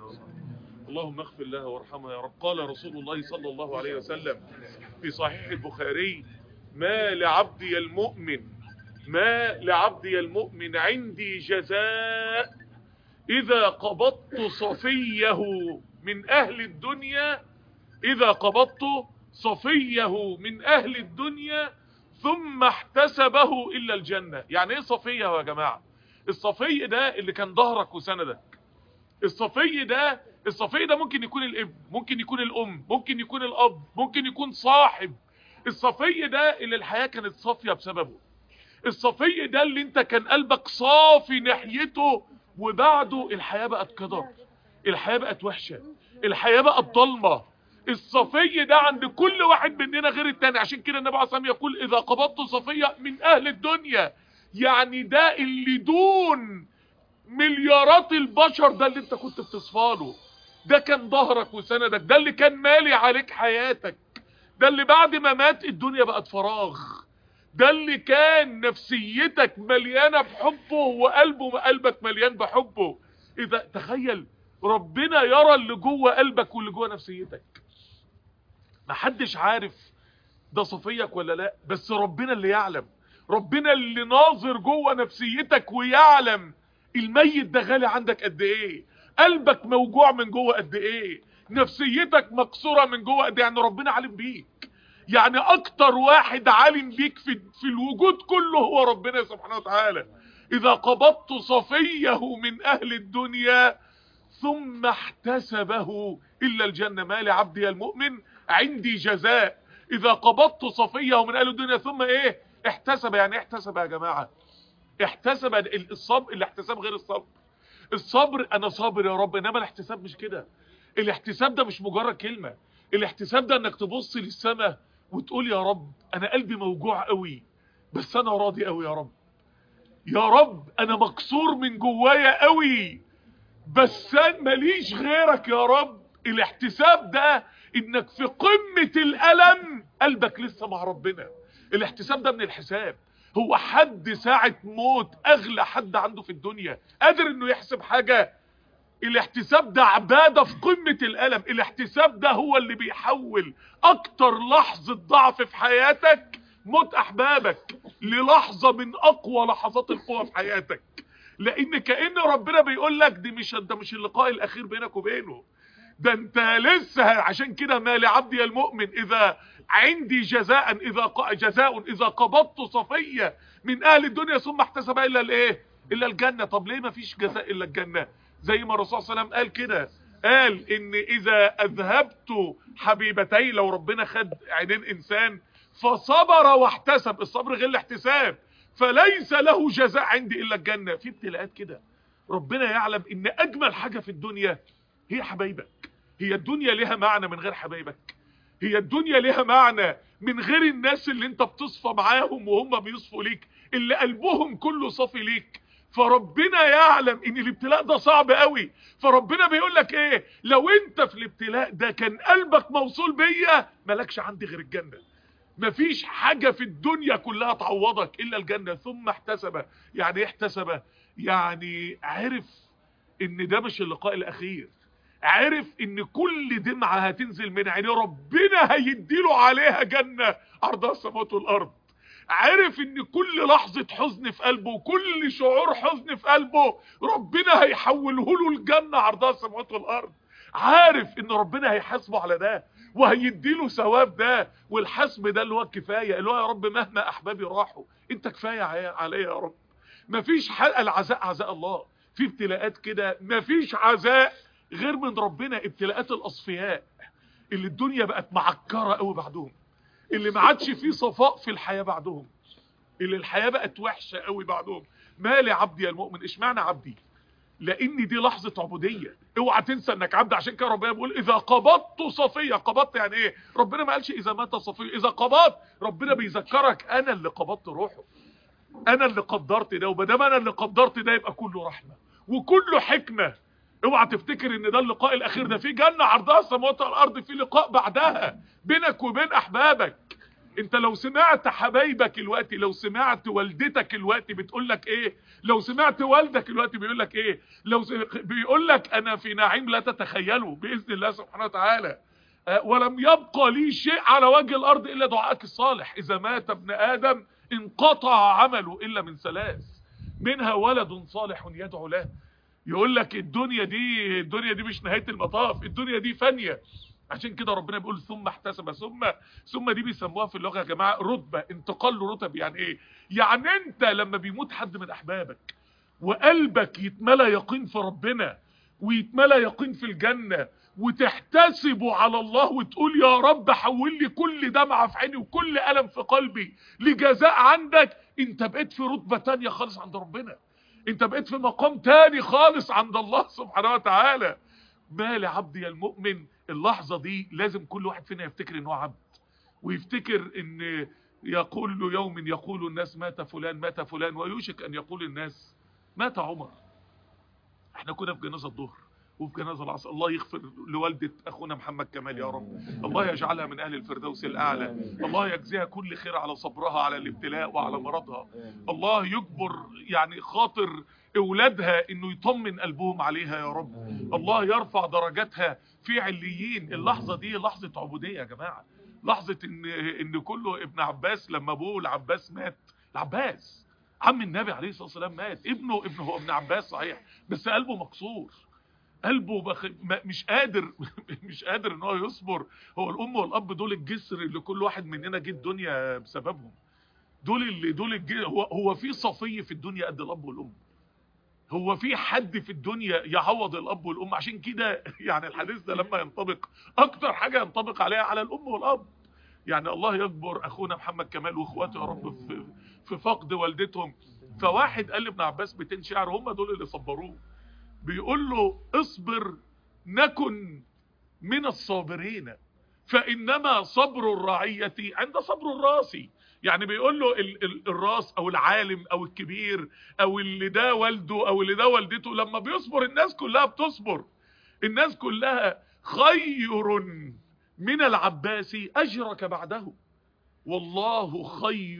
اللهم اغفر لها وارحمها يا رب قال رسول الله صلى الله عليه وسلم في صحيح البخاري ما لعبدي المؤمن ما لعبدي المؤمن عندي جزاء إذا قبضت صفيه من أهل الدنيا إذا قبضت صفيه من أهل الدنيا ثم احتسبه إلا الجنة يعني إيه صفيه يا جماعة الصفي ده اللي كان ظهرك وسندك الصفي ده الصفي ده ممكن يكون الابن ممكن يكون الأم ممكن يكون الأب ممكن يكون صاحب الصفي ده اللي الحياة كانت صافية بسببه الصفي ده اللي انت كان قلبك صافي ناحيته وبعده الحياة بقت كدر الحياة بقت وحشة الحياة بقت ضلمة الصفي ده عند كل واحد مننا غير التاني عشان كده النبي عليه الصلاة والسلام يقول إذا قبضت صفية من أهل الدنيا يعني ده اللي دون مليارات البشر ده اللي انت كنت بتصفاله ده كان ظهرك وسندك ده اللي كان مالي عليك حياتك ده اللي بعد ما مات الدنيا بقت فراغ ده اللي كان نفسيتك مليانة بحبه وقلبه قلبك مليان بحبه اذا تخيل ربنا يرى اللي جوه قلبك واللي جوه نفسيتك محدش عارف ده صفيك ولا لا بس ربنا اللي يعلم ربنا اللي ناظر جوه نفسيتك ويعلم الميت ده غالي عندك قد ايه قلبك موجوع من جوه قد ايه نفسيتك مكسوره من جوه قد ايه يعني ربنا عالم بيك يعني اكتر واحد عالم بيك في, في الوجود كله هو ربنا سبحانه وتعالى اذا قبضت صفيه من اهل الدنيا ثم احتسبه الا الجنه ما لعبدي المؤمن عندي جزاء اذا قبضت صفيه من اهل الدنيا ثم ايه احتسب يعني ايه احتسب يا جماعه احتسب الصبر الاحتساب غير الصبر الصبر انا صابر يا رب انما الاحتساب مش كده الاحتساب ده مش مجرد كلمه الاحتساب ده انك تبص للسماء وتقول يا رب انا قلبي موجوع قوي بس انا راضي قوي يا رب يا رب انا مكسور من جوايا قوي بس انا ماليش غيرك يا رب الاحتساب ده انك في قمة الالم قلبك لسه مع ربنا الاحتساب ده من الحساب هو حد ساعة موت اغلى حد عنده في الدنيا قادر انه يحسب حاجة الاحتساب ده عبادة في قمة الالم الاحتساب ده هو اللي بيحول اكتر لحظة ضعف في حياتك موت احبابك للحظة من اقوى لحظات القوة في حياتك لان كأن ربنا بيقول لك دي مش ده مش اللقاء الاخير بينك وبينه ده انت لسه عشان كده ما لعبدي المؤمن اذا عندي جزاء اذا جزاء اذا قبضت صفية من اهل الدنيا ثم احتسب الا الايه الا الجنة طب ليه ما فيش جزاء الا الجنة زي ما الرسول صلى الله عليه وسلم قال كده قال ان اذا اذهبت حبيبتي لو ربنا خد عينين انسان فصبر واحتسب الصبر غير الاحتساب فليس له جزاء عندي الا الجنة في ابتلاءات كده ربنا يعلم ان اجمل حاجة في الدنيا هي حبايبك هي الدنيا لها معنى من غير حبايبك هي الدنيا لها معنى من غير الناس اللي انت بتصفى معاهم وهم بيصفوا ليك اللي قلبهم كله صافي ليك فربنا يعلم ان الابتلاء ده صعب قوي فربنا بيقول لك ايه لو انت في الابتلاء ده كان قلبك موصول بيا مالكش عندي غير الجنة مفيش حاجة في الدنيا كلها تعوضك الا الجنة ثم احتسب يعني ايه احتسب يعني عرف ان ده مش اللقاء الاخير عرف ان كل دمعة هتنزل من عينيه ربنا هيديله عليها جنة عرضها السماوات والارض عرف ان كل لحظة حزن في قلبه وكل شعور حزن في قلبه ربنا هيحوله له الجنة عرضها السماوات والارض عارف ان ربنا هيحاسبه على ده وهيديله ثواب ده والحسب ده اللي هو الكفاية اللي هو يا رب مهما احبابي راحوا انت كفاية عليا يا رب مفيش حلقة العزاء عزاء الله في ابتلاءات كده مفيش عزاء غير من ربنا ابتلاءات الاصفياء اللي الدنيا بقت معكرة قوي بعدهم اللي ما عادش فيه صفاء في الحياة بعدهم اللي الحياة بقت وحشة قوي بعدهم ما لعبدي المؤمن اشمعنى عبدي لان دي لحظة عبودية اوعى تنسى انك عبد عشان كده ربنا بيقول اذا قبضت صفية قبضت يعني ايه ربنا ما قالش اذا مات صفية اذا قبضت ربنا بيذكرك انا اللي قبضت روحه انا اللي قدرت ده وبدام انا اللي قدرت ده يبقى كله رحمة وكله حكمة اوعى تفتكر ان ده اللقاء الاخير ده في جنة عرضها السماوات والارض في لقاء بعدها بينك وبين احبابك انت لو سمعت حبايبك الوقت لو سمعت والدتك الوقت بتقول لك ايه لو سمعت والدك الوقت بيقول لك ايه لو بيقول لك انا في نعيم لا تتخيله باذن الله سبحانه وتعالى ولم يبقى لي شيء على وجه الارض الا دعائك الصالح اذا مات ابن ادم انقطع عمله الا من ثلاث منها ولد صالح يدعو له يقول لك الدنيا دي الدنيا دي مش نهايه المطاف الدنيا دي فانيه عشان كده ربنا بيقول ثم احتسب ثم ثم دي بيسموها في اللغه يا جماعه رتبه انتقال رتب يعني ايه يعني انت لما بيموت حد من احبابك وقلبك يتملى يقين في ربنا ويتملى يقين في الجنه وتحتسبه على الله وتقول يا رب حول لي كل دمعه في عيني وكل الم في قلبي لجزاء عندك انت بقيت في رتبه تانية خالص عند ربنا انت بقيت في مقام تاني خالص عند الله سبحانه وتعالى ما لعبدي المؤمن اللحظة دي لازم كل واحد فينا يفتكر انه عبد ويفتكر ان يقول له يوم يقول الناس مات فلان مات فلان ويوشك ان يقول الناس مات عمر احنا كنا في جنازة الظهر وفي جنازة العصر الله يغفر لوالدة اخونا محمد كمال يا رب الله يجعلها من اهل الفردوس الاعلى الله يجزيها كل خير على صبرها على الابتلاء وعلى مرضها الله يجبر يعني خاطر اولادها انه يطمن قلبهم عليها يا رب الله يرفع درجاتها في عليين اللحظة دي لحظة عبودية يا جماعة لحظة ان ان كله ابن عباس لما ابوه العباس مات العباس عم النبي عليه الصلاة والسلام مات ابنه ابنه هو ابن عباس صحيح بس قلبه مكسور قلبه بخ... مش قادر مش قادر ان هو يصبر هو الام والاب دول الجسر اللي كل واحد مننا جه الدنيا بسببهم دول اللي دول الج... هو هو في صفي في الدنيا قد الاب والام هو في حد في الدنيا يعوض الاب والام عشان كده يعني الحديث ده لما ينطبق اكتر حاجه ينطبق عليها على الام والاب يعني الله يكبر اخونا محمد كمال واخواته يا رب في, في فقد والدتهم فواحد قال لابن عباس 200 شعر هم دول اللي صبروه بيقول له اصبر نكن من الصابرين فانما صبر الرعيه عند صبر الراس يعني بيقول له ال ال الراس او العالم او الكبير او اللي ده والده او اللي ده والدته لما بيصبر الناس كلها بتصبر الناس كلها خير من العباس اجرك بعده والله خير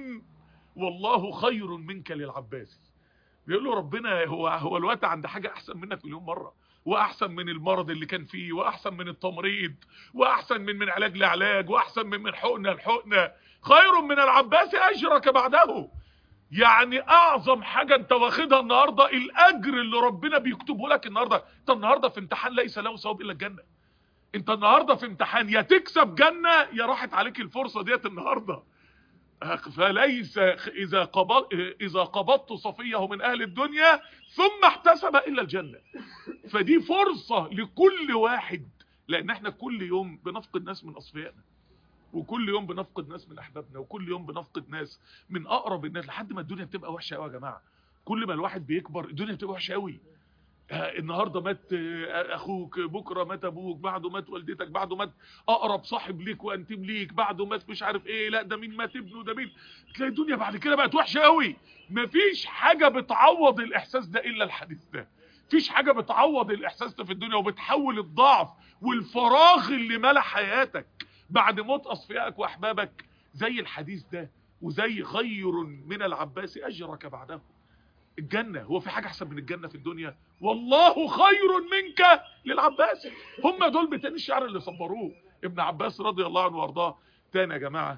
والله خير منك للعباس بيقول له ربنا هو هو الوقت عند حاجه احسن منك مليون مره واحسن من المرض اللي كان فيه واحسن من التمريض واحسن من من علاج لعلاج واحسن من من حقنه لحقنه خير من العباس اجرك بعده يعني اعظم حاجة انت واخدها النهاردة الاجر اللي ربنا بيكتبه لك النهاردة انت النهاردة في امتحان ليس له ثواب الا الجنة انت النهاردة في امتحان يا تكسب جنة يا راحت عليك الفرصة ديت النهاردة فليس اذا قبض اذا قبضت صفيه من اهل الدنيا ثم احتسب الا الجنة فدي فرصة لكل واحد لان احنا كل يوم بنفقد ناس من اصفيائنا وكل يوم بنفقد ناس من احبابنا وكل يوم بنفقد ناس من اقرب الناس لحد ما الدنيا بتبقى وحشه قوي يا جماعه كل ما الواحد بيكبر الدنيا بتبقى وحشه قوي النهارده مات اخوك بكره مات ابوك بعده مات والدتك بعده مات اقرب صاحب ليك وانتم ليك بعده مات مش عارف ايه لا ده مين مات ابنه ده مين تلاقي الدنيا بعد كده بقت وحشه قوي مفيش حاجه بتعوض الاحساس ده الا الحديث ده مفيش حاجه بتعوض الاحساس ده في الدنيا وبتحول الضعف والفراغ اللي ملا حياتك بعد موت اصفيائك واحبابك زي الحديث ده وزي خير من العباس اجرك بعده الجنة هو في حاجة احسن من الجنة في الدنيا والله خير منك للعباس هم دول بتاني الشعر اللي صبروه ابن عباس رضي الله عنه وارضاه تاني يا جماعة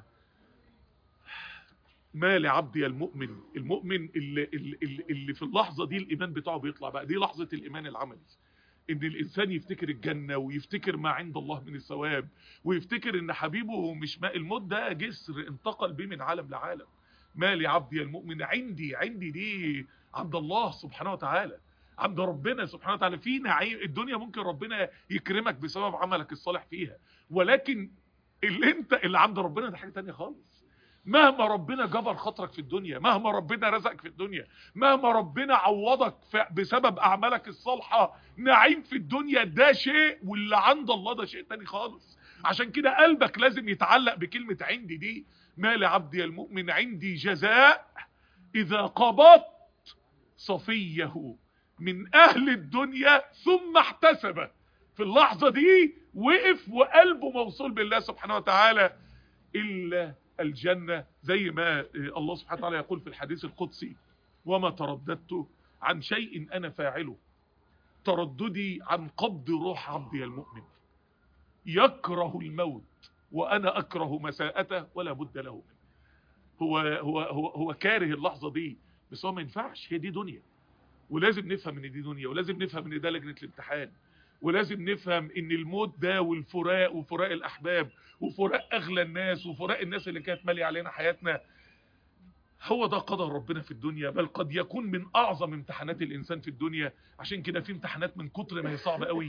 ما لعبدي المؤمن المؤمن اللي, اللي, اللي في اللحظة دي الايمان بتاعه بيطلع بقى دي لحظة الايمان العملي ان الانسان يفتكر الجنة ويفتكر ما عند الله من الثواب ويفتكر ان حبيبه مش ماء الموت ده جسر انتقل بيه من عالم لعالم ما لعبدي المؤمن عندي عندي دي عند الله سبحانه وتعالى عند ربنا سبحانه وتعالى في نعيم الدنيا ممكن ربنا يكرمك بسبب عملك الصالح فيها ولكن اللي انت اللي عند ربنا ده حاجة تانية خالص مهما ربنا جبر خاطرك في الدنيا مهما ربنا رزقك في الدنيا مهما ربنا عوضك بسبب اعمالك الصالحة نعيم في الدنيا ده شيء واللي عند الله ده شيء تاني خالص عشان كده قلبك لازم يتعلق بكلمة عندي دي ما لعبدي المؤمن عندي جزاء اذا قبضت صفيه من اهل الدنيا ثم احتسب في اللحظة دي وقف وقلبه موصول بالله سبحانه وتعالى الا الجنة زي ما الله سبحانه وتعالى يقول في الحديث القدسي وما ترددت عن شيء أنا فاعله ترددي عن قبض روح عبدي المؤمن يكره الموت وأنا أكره مساءته ولا بد له منه هو, هو, هو, هو كاره اللحظة دي بس هو ما ينفعش هي دي دنيا ولازم نفهم ان دي دنيا ولازم نفهم ان ده لجنة الامتحان ولازم نفهم ان الموت ده والفراق وفراق الاحباب وفراق اغلى الناس وفراق الناس اللي كانت ماليه علينا حياتنا هو ده قدر ربنا في الدنيا بل قد يكون من اعظم امتحانات الانسان في الدنيا عشان كده في امتحانات من كتر ما هي صعبه قوي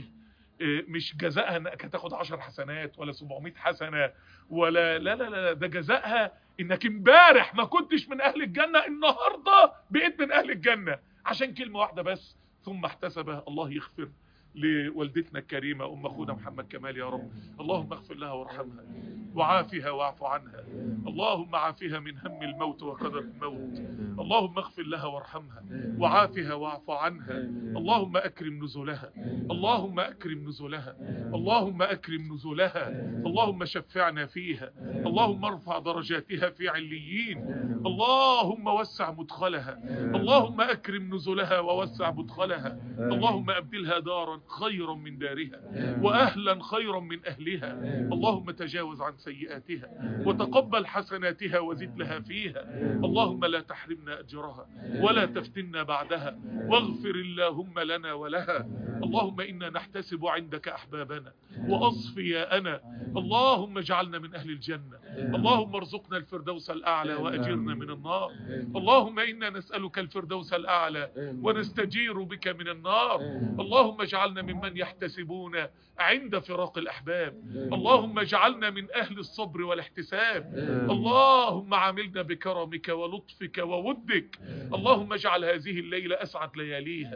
مش جزائها انك هتاخد 10 حسنات ولا 700 حسنه ولا لا لا لا ده جزائها انك امبارح ما كنتش من اهل الجنه النهارده بقيت من اهل الجنه عشان كلمه واحده بس ثم احتسب الله يغفر لوالدتنا الكريمة أم أخونا محمد كمال يا رب اللهم اغفر لها وارحمها وعافها واعف عنها اللهم عافها من هم الموت وقدر الموت اللهم اغفر لها وارحمها وعافها واعف عنها اللهم أكرم نزلها اللهم أكرم نزلها اللهم أكرم نزلها اللهم شفعنا فيها اللهم ارفع درجاتها في عليين اللهم وسع مدخلها اللهم أكرم نزلها ووسع مدخلها اللهم أبدلها دارا خيرا من دارها وأهلا خيرا من أهلها اللهم تجاوز عن سيئاتها وتقبل حسناتها وزد لها فيها اللهم لا تحرمنا أجرها ولا تفتنا بعدها واغفر اللهم لنا ولها اللهم إنا نحتسب عندك أحبابنا وأصفياءنا اللهم اجعلنا من أهل الجنة اللهم ارزقنا الفردوس الأعلى وأجرنا من النار اللهم إنا نسألك الفردوس الأعلى ونستجير بك من النار اللهم اجعلنا ممن يحتسبون عند فراق الأحباب اللهم اجعلنا من أهل الصبر والاحتساب اللهم عاملنا بكرمك ولطفك وودك اللهم اجعل هذه الليلة أسعد لياليها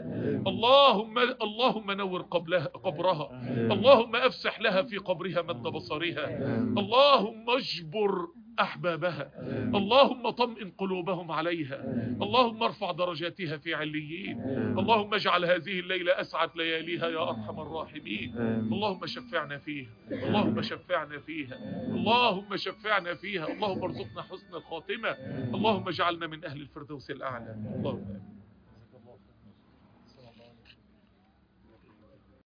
اللهم اللهم نور قبلها قبرها اللهم أفسح لها في قبرها مد بصرها اللهم اجبر أحبابها اللهم طمئن قلوبهم عليها اللهم ارفع درجاتها في عليين اللهم اجعل هذه الليلة أسعد لياليها يا أرحم الراحمين اللهم شفعنا فيها اللهم شفعنا فيها اللهم شفعنا فيها اللهم ارزقنا حسن الخاتمة اللهم اجعلنا من أهل الفردوس الأعلى اللهم آمين